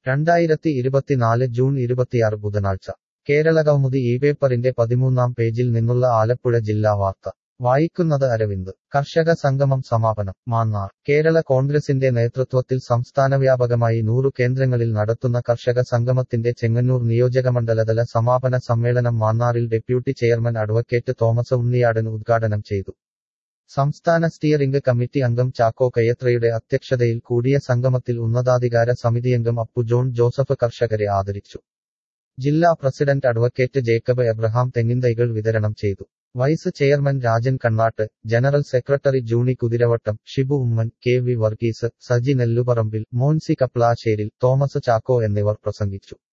രണ്ടായിരത്തി ഇരുപത്തിനാല് ജൂൺ ഇരുപത്തിയാറ് ബുധനാഴ്ച കേരളകൗമുദി ഈ പേപ്പറിന്റെ പതിമൂന്നാം പേജിൽ നിന്നുള്ള ആലപ്പുഴ ജില്ലാ വാർത്ത വായിക്കുന്നത് അരവിന്ദ് കർഷക സംഗമം സമാപനം മാന്നാർ കേരള കോൺഗ്രസിന്റെ നേതൃത്വത്തിൽ സംസ്ഥാനവ്യാപകമായി നൂറു കേന്ദ്രങ്ങളിൽ നടത്തുന്ന കർഷക സംഗമത്തിന്റെ ചെങ്ങന്നൂർ നിയോജകമണ്ഡലതല സമാപന സമ്മേളനം മാന്നാറിൽ deputy chairman advocate Thomas Unniyadan ഉദ്ഘാടനം ചെയ്തു സംസ്ഥാന സ്റ്റിയറിംഗ് കമ്മിറ്റി അംഗം ചാക്കോ കയ്യത്രയുടെ അധ്യക്ഷതയിൽ കൂടിയ സംഗമത്തിൽ ഉന്നതാധികാര സമിതിയംഗം അപ്പു ജോൺ ജോസഫ് കർഷകരെ ആദരിച്ചു ജില്ലാ പ്രസിഡന്റ് അഡ്വക്കേറ്റ് ജേക്കബ് എബ്രഹാം തെങ്ങിൻതൈകൾ വിതരണം ചെയ്തു vice chairman Rajan Kannatt general secretary Juni Kuthiravattam Shibu Oommen K V Varghese Saji Nelluparambil Monsi Kaplasseril Thomas Chacko എന്നിവർ പ്രസംഗിച്ചു